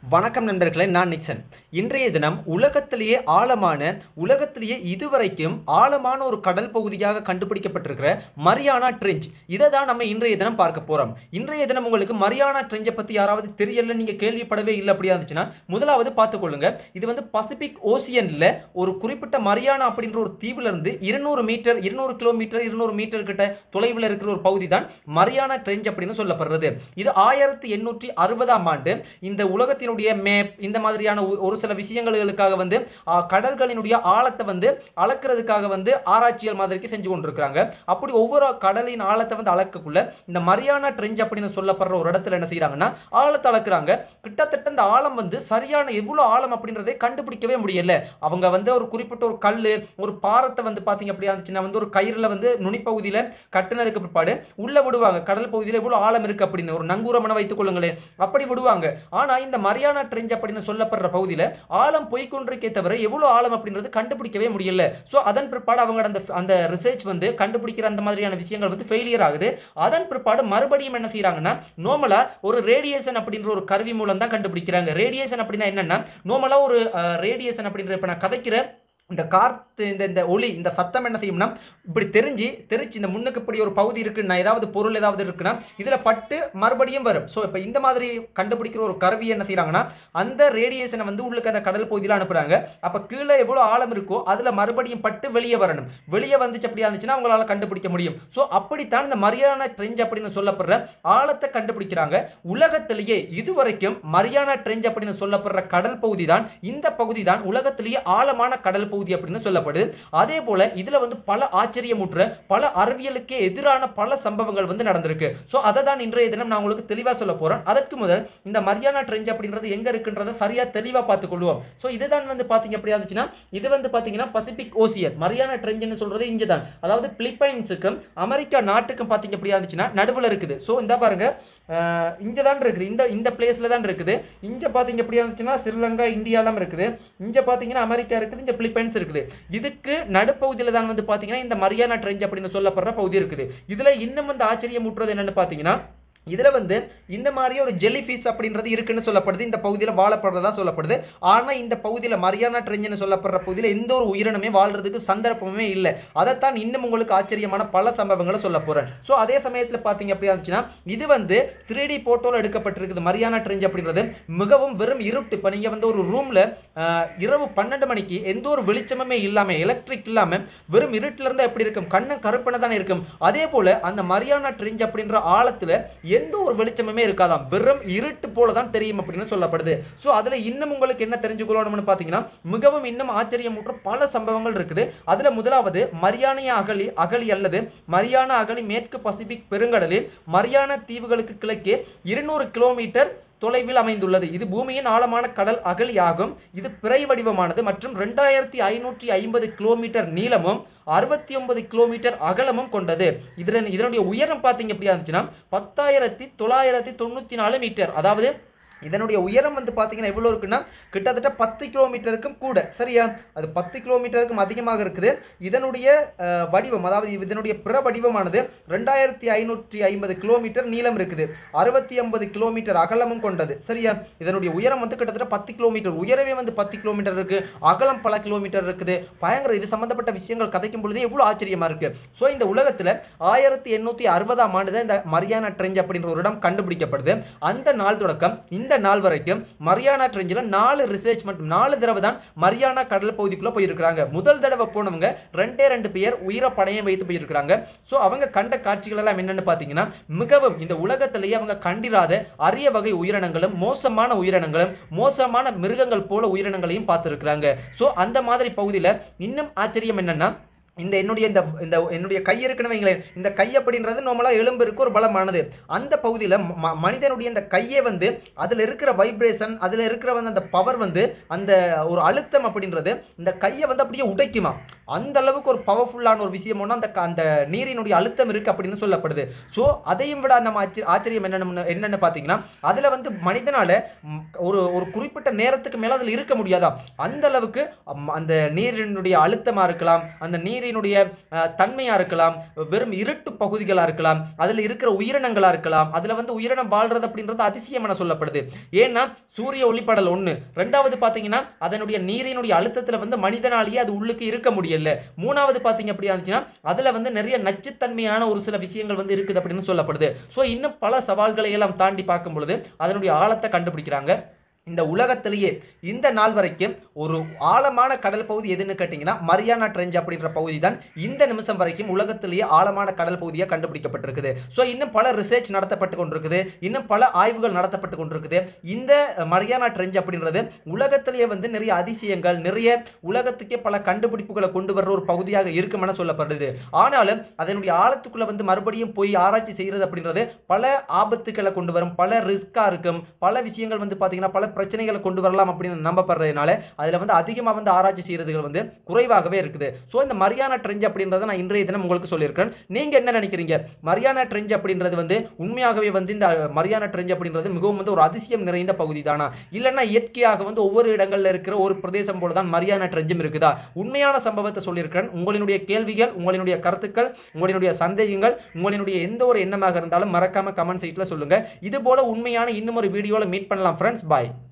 வணக்கம் நண்பர்களே நான் நிக்சன் இன்றைய தினம் உலகத்திலேயே ஆழமான உலகத்திலேயே இதுவரைக்கும் ஆழமான ஒரு கடல் பகுதியாக கண்டுபிடிக்கப்பட்டிருக்கிற மரியானா ட்ரெஞ்ச் இதை தான் நம்ம இன்றைய தினம் பார்க்க போறோம் இன்றைய தினம் உங்களுக்கு மரியானா ட்ரெஞ்சை பத்தி யாராவது தெரியல நீங்க கேள்விப்படவே இல்லை அப்படியா இருந்துச்சுன்னா முதலாவது பார்த்துக்கொள்ளுங்க இது வந்து பசிபிக் ஓசியன்ல ஒரு குறிப்பிட்ட மரியானா அப்படின்ற ஒரு தீவுல இருந்து இருநூறு மீட்டர் இருநூறு கிலோமீட்டர் இருநூறு மீட்டர் கிட்ட தொலைவில் இருக்கிற ஒரு பகுதி தான் மரியானா ட்ரெஞ்ச் அப்படின்னு சொல்லப்படுறது இது ஆயிரத்தி எண்ணூற்றி அறுபதாம் ஆண்டு இந்த உலகத்தினுடைய மேப் இந்த மாதிரியான ஒ- ஒரு சில விஷயங்களுக்காக வந்து ஆ, கடல்களினுடைய ஆழத்தை வந்து அளக்கிறதுக்காக வந்து ஆராய்ச்சிகள் மாதிரிக்கு செஞ்சு கொண்டிருக்கிறாங்க அப்படி ஒவ்வொரு கடலின் ஆழத்தை வந்து அளக்கக்குள்ள இந்த மரியானா ட்ரெஞ்ச் அப்படின்னு சொல்லப்படுற ஒரு இடத்துல என்ன செய்றாங்கன்னா ஆழத்தை அளக்குறாங்க கிட்டத்தட்ட இந்த ஆழம் வந்து சரியான எவ்வளோ ஆழம் அப்படின்றதை கண்டுபிடிக்கவே முடியல அவங்க வந்து ஒரு குறிப்பிட்ட ஒரு கல் ஒரு பாரத்தை வந்து பார்த்தீங்க அப்படியா இருந்துச்சுன்னா வந்து ஒரு கயிறில் வந்து நுனிப்பகுதியில் கட்டுனதுக்கு பிற்பாடு உள்ள விடுவாங்க கடல் பகுதியில் எவ்வளோ ஆழம் இருக்கு அப்படின்னு ஒரு நங்கூரமனை வைத்துக் கொள்ளுங்களேன் அப்படி விடுவாங்க ஆனால் இந்த மரியானா ட்ரெஞ்ச் அப்படின்னு சொல்லப்படுற பகுதியில் ஆழம் போய்க்கொண்டிருக்கே தவிர எவ்வளோ ஆழம் அப்படின்றது கண்டுபிடிக்கவே முடியல ஸோ அதன் பிற்பாடு அவங்க அந்த அந்த ரிசர்ச் வந்து கண்டுபிடிக்கிற அந்த மாதிரியான விஷயங்கள் வந்து ஃபெயிலியர் ஆகுது அதன் பிற்பாடு மறுபடியும் என்ன செய்றாங்கன்னா நோமலா ஒரு ரேடியேஷன் அப்படின்ற ஒரு கருவி மூலம் தான் கண்டுபிடிக்கிறாங்க ரேடியேஷன் அப்படின்னா என்னன்னா நோமலா ஒரு ரேடியேஷன் அப்படின்ற இப்போ நான் கதைக்கிற இந்த காற்று இந்த இந்த ஒளி இந்த சத்தம் என்ன செய்யும்னா இப்படி தெரிஞ்சு தெரிச்சு இந்த முன்னுக்கு இப்படி ஒரு பகுதி இருக்குன்னா ஏதாவது பொருள் ஏதாவது இருக்குன்னா இதில் பட்டு மறுபடியும் வரும் ஸோ இப்போ இந்த மாதிரி கண்டுபிடிக்கிற ஒரு கருவி என்ன செய்கிறாங்கன்னா அந்த ரேடியேஷனை வந்து உள்ளுக்கு அந்த கடல் பகுதியில் அனுப்புகிறாங்க அப்போ கீழே எவ்வளோ ஆழம் இருக்கோ அதில் மறுபடியும் பட்டு வெளியே வரணும் வெளியே வந்துச்சு அப்படியா இருந்துச்சுன்னா அவங்களால கண்டுபிடிக்க முடியும் ஸோ அப்படித்தான் இந்த மரியானா ட்ரெஞ்ச் அப்படின்னு சொல்லப்படுற ஆழத்தை கண்டுபிடிக்கிறாங்க உலகத்திலேயே இதுவரைக்கும் மரியானா ட்ரெஞ்ச் அப்படின்னு சொல்லப்படுற கடல் பகுதி தான் இந்த பகுதி தான் உலகத்திலேயே ஆழமான கடல் பகுதி அப்படின்னு சொல்லப்படுது அதே போல இதுல வந்து பல ஆச்சரியமுற்ற பல அறிவியலுக்கே எதிரான பல சம்பவங்கள் வந்து நடந்திருக்கு ஸோ அதை தான் இன்றைய தினம் நான் உங்களுக்கு தெளிவாக சொல்ல போறேன் அதற்கு முதல் இந்த மரியானா ட்ரெஞ்ச் அப்படின்றது எங்க இருக்குன்றதை சரியா தெளிவா பார்த்துக்கொள்வோம் ஸோ இதுதான் வந்து பாத்தீங்க அப்படியா இருந்துச்சுன்னா இது வந்து பாத்தீங்கன்னா பசிபிக் ஓசியன் மரியானா ட்ரெஞ்சுன்னு சொல்றது இங்கே தான் அதாவது பிலிப்பைன்ஸுக்கும் அமெரிக்கா நாட்டுக்கும் பாத்தீங்க அப்படியா இருந்துச்சுன்னா நடுவில் இருக்குது ஸோ இந்த பாருங்க இங்கே தான் இருக்குது இந்த இந்த பிளேஸில் தான் இருக்குது இங்கே பார்த்தீங்க எப்படியா இருந்துச்சுன்னா ஸ்ரீலங்கா இந்தியாலாம் இருக்குது இங்கே பார்த்தீங்கன்னா அமெரிக்கா இருக்குது இங்கே பிலிப்பைன்ஸ் இருக்குது இதுக்கு நடுப்பகுதியில் தான் வந்து பார்த்தீங்கன்னா இந்த மரியானா ட்ரெஞ்ச் அப்படின்னு சொல்லப்படுற பகுதி இருக்குது இதில் இன்னும் வந்து ஆச்சரியம் ஊட்டுறது என்னன்னு பார்த்தீங்கன்னா இதில் வந்து இந்த மாதிரி ஒரு ஜெல்லி ஃபிஷ் அப்படின்றது இருக்குன்னு சொல்லப்படுது இந்த பகுதியில் வாழப்படுறதா சொல்லப்படுது ஆனால் இந்த பகுதியில் மரியானா ட்ரெஞ்சுன்னு சொல்லப்படுற பகுதியில் எந்த ஒரு உயிரினமே வாழ்றதுக்கு சந்தர்ப்பமே இல்லை அதைத்தான் இன்னும் உங்களுக்கு ஆச்சரியமான பல சம்பவங்களை சொல்ல போகிறேன் ஸோ அதே சமயத்தில் பார்த்தீங்க அப்படியா இருந்துச்சுன்னா இது வந்து த்ரீ டி போட்டோவில் எடுக்கப்பட்டிருக்குது மரியானா ட்ரெஞ்ச் அப்படின்றது மிகவும் வெறும் இருட்டு இப்போ நீங்கள் வந்து ஒரு ரூமில் இரவு பன்னெண்டு மணிக்கு எந்த ஒரு வெளிச்சமுமே இல்லாமல் எலக்ட்ரிக் இல்லாமல் வெறும் இருட்டில் இருந்தால் எப்படி இருக்கும் கண்ணு கருப்பனை தானே இருக்கும் அதே போல் அந்த மரியானா ட்ரெஞ்ச் அப்படின்ற ஆழத்தில் எந்த ஒரு வெளிச்சமுமே இருக்காதாம் வெறும் இருட்டு போல தான் தெரியும் அப்படின்னு சொல்லப்படுது ஸோ அதில் இன்னும் உங்களுக்கு என்ன தெரிஞ்சுக்கொள்ளணும்னு பார்த்தீங்கன்னா மிகவும் இன்னும் ஆச்சரியமூற்ற பல சம்பவங்கள் இருக்குது அதில் முதலாவது மரியானைய அகழி அகழி அல்லது மரியானா அகழி மேற்கு பசிபிக் பெருங்கடலில் மரியானா தீவுகளுக்கு கிழக்கே இருநூறு கிலோமீட்டர் தொலைவில் அமைந்துள்ளது இது பூமியின் ஆழமான கடல் அகழி ஆகும் இது பிறை வடிவமானது மற்றும் ரெண்டாயிரத்தி ஐநூற்றி ஐம்பது கிலோமீட்டர் நீளமும் அறுபத்தி ஒன்பது கிலோமீட்டர் அகலமும் கொண்டது இதன் இதனுடைய உயரம் பார்த்தீங்க எப்படியா இருந்துச்சுன்னா பத்தாயிரத்தி தொள்ளாயிரத்தி தொண்ணூற்றி நாலு மீட்டர் அதாவது இதனுடைய உயரம் வந்து பார்த்தீங்கன்னா எவ்வளோ இருக்குன்னா கிட்டத்தட்ட பத்து கிலோமீட்டருக்கும் கூட சரியா அது பத்து கிலோமீட்டருக்கும் அதிகமாக இருக்குது இதனுடைய அஹ், வடிவம் அதாவது இதனுடைய பிற வடிவமானது ரெண்டாயிரத்தி ஐநூற்றி ஐம்பது கிலோமீட்டர் நீளம் இருக்குது அறுபத்தி ஐம்பது கிலோமீட்டர் அகலமும் கொண்டது சரியா இதனுடைய உயரம் வந்து கிட்டத்தட்ட பத்து கிலோமீட்டர் உயரமே வந்து பத்து கிலோமீட்டர் இருக்கு அகலம் பல கிலோமீட்டர் இருக்குது பயங்கர இது சம்பந்தப்பட்ட விஷயங்கள் கதைக்கும் பொழுதே எவ்வளோ ஆச்சரியமா இருக்கு ஸோ இந்த உலகத்தில் ஆயிரத்தி எண்ணூற்றி அறுபதாம் ஆண்டு தான் இந்த மரியானா ட்ரெஞ்ச் அப்படின்ற ஒரு இடம் கண்டுபிடிக்கப்படுது அந்த நாள் தொடக்கம் இந்த நாள் வரைக்கும் மரியானா ட்ரெஞ்சில் நாலு ரிசர்ச் மற்றும் நாலு தடவை தான் மரியானா கடல் பகுதிக்குள்ளே போயிருக்கிறாங்க முதல் தடவை போனவங்க ரெண்டே ரெண்டு பேர் உயிரை பணையம் வைத்து போயிருக்கிறாங்க ஸோ அவங்க கண்ட காட்சிகள் எல்லாம் என்னன்னு பார்த்தீங்கன்னா மிகவும் இந்த உலகத்திலேயே அவங்க கண்டிராத அரிய வகை உயிரினங்களும் மோசமான உயிரினங்களும் மோசமான மிருகங்கள் போல உயிரினங்களையும் பார்த்துருக்குறாங்க ஸோ அந்த மாதிரி பகுதியில் இன்னும் ஆச்சரியம் என்னன்னா இந்த என்னுடைய இந்த இந்த என்னுடைய கை இருக்குன்னு வைங்களேன் இந்த கை அப்படின்றது நார்மலாக எலும்பிற்கு ஒரு பலமானது அந்த பகுதியில் ம மனிதனுடைய இந்த கையை வந்து அதில் இருக்கிற வைப்ரேஷன் அதில் இருக்கிற வந்து அந்த பவர் வந்து அந்த ஒரு அழுத்தம் அப்படின்றது இந்த கையை வந்து அப்படியே உடைக்குமா அந்த அளவுக்கு ஒரு பவர்ஃபுல்லான ஒரு விஷயம் ஒன்று அந்த க- அந்த நீரினுடைய அழுத்தம் இருக்குது அப்படின்னு சொல்லப்படுது ஸோ அதையும் விட நம்ம ஆச்சரிய ஆச்சரியம் என்னென்னு என்னென்னு பார்த்தீங்கன்னா அதில் வந்து மனிதனால் ஒரு ஒரு குறிப்பிட்ட நேரத்துக்கு மேலே அதில் இருக்க முடியாதாம் அந்த அளவுக்கு அம், அந்த நீரினுடைய அழுத்தமாக இருக்கலாம் அந்த நீர் நீரினுடைய அஹ், தன்மையா இருக்கலாம் வெறும் இருட்டு பகுதிகளா இருக்கலாம் அதுல இருக்கிற உயிரினங்களா இருக்கலாம் அதுல வந்து உயிரினம் வாழ்றது அப்படின்றது அதிசயம் என சொல்லப்படுது ஏன்னா சூரிய ஒளிப்படல் ஒண்ணு ரெண்டாவது பாத்தீங்கன்னா அதனுடைய நீரினுடைய அழுத்தத்துல வந்து மனிதனாலேயே அது உள்ளுக்கு இருக்க முடியல மூணாவது பாத்தீங்க அப்படி இருந்துச்சுன்னா அதுல வந்து நிறைய நச்சுத்தன்மையான ஒரு சில விஷயங்கள் வந்து இருக்குது அப்படின்னு சொல்லப்படுது ஸோ இன்னும் பல சவால்களை எல்லாம் தாண்டி பார்க்கும் பொழுது அதனுடைய ஆழத்தை கண்டுபிடிக்கிறாங்க இந்த உலகத்திலேயே இந்த நாள் வரைக்கும் ஒரு ஆழமான கடல் பகுதி எதுன்னு கேட்டிங்கன்னா மரியானா ட்ரெஞ்ச் அப்படின்ற பகுதி தான் இந்த நிமிஷம் வரைக்கும் உலகத்திலேயே ஆழமான கடல் பகுதியாக கண்டுபிடிக்கப்பட்டிருக்குது ஸோ இன்னும் பல ரிசர்ச் நடத்தப்பட்டு கொண்டிருக்குது இன்னும் பல ஆய்வுகள் நடத்தப்பட்டு கொண்டிருக்குது இந்த மரியானா ட்ரெஞ்ச் அப்படின்றது உலகத்திலேயே வந்து நிறைய அதிசயங்கள் நிறைய உலகத்துக்கே பல கண்டுபிடிப்புகளை கொண்டு வர்ற ஒரு பகுதியாக இருக்கும் என சொல்லப்படுது ஆனாலும் அதனுடைய ஆழத்துக்குள்ள வந்து மறுபடியும் போய் ஆராய்ச்சி செய்கிறது அப்படின்றது பல ஆபத்துக்களை கொண்டு வரும் பல ரிஸ்காக இருக்கும் பல விஷயங்கள் வந்து பார்த்தீங்கன்னா பல பிரச்சனைகளை கொண்டு வரலாம் அப்படின்னு நம்பப்படுறதுனால அதில் வந்து அதிகமாக வந்து ஆராய்ச்சி செய்கிறதுகள் வந்து குறைவாகவே இருக்குது ஸோ இந்த மரியானா ட்ரெஞ்ச் அப்படின்றத நான் இன்றைய தினம் உங்களுக்கு சொல்லியிருக்கிறேன் நீங்கள் என்ன நினைக்கிறீங்க மரியானா ட்ரெஞ்ச் அப்படின்றது வந்து உண்மையாகவே வந்து இந்த மரியானா ட்ரெஞ்ச் அப்படின்றது மிகவும் வந்து ஒரு அதிசயம் நிறைந்த பகுதி தானா இல்லைன்னா இயற்கையாக வந்து ஒவ்வொரு இடங்களில் இருக்கிற ஒரு பிரதேசம் போல தான் மரியானா ட்ரெஞ்சும் இருக்குதா உண்மையான சம்பவத்தை சொல்லியிருக்கிறேன் உங்களினுடைய கேள்விகள் உங்களினுடைய கருத்துக்கள் உங்களினுடைய சந்தேகங்கள் உங்களினுடைய எந்த ஒரு எண்ணமாக இருந்தாலும் மறக்காம கமெண்ட் சைட்டில் சொல்லுங்க இது போல உண்மையான இன்னும் ஒரு வீடியோவில் மீட் பண்ணலாம் ஃப்ரெண்ட்ஸ் பாய்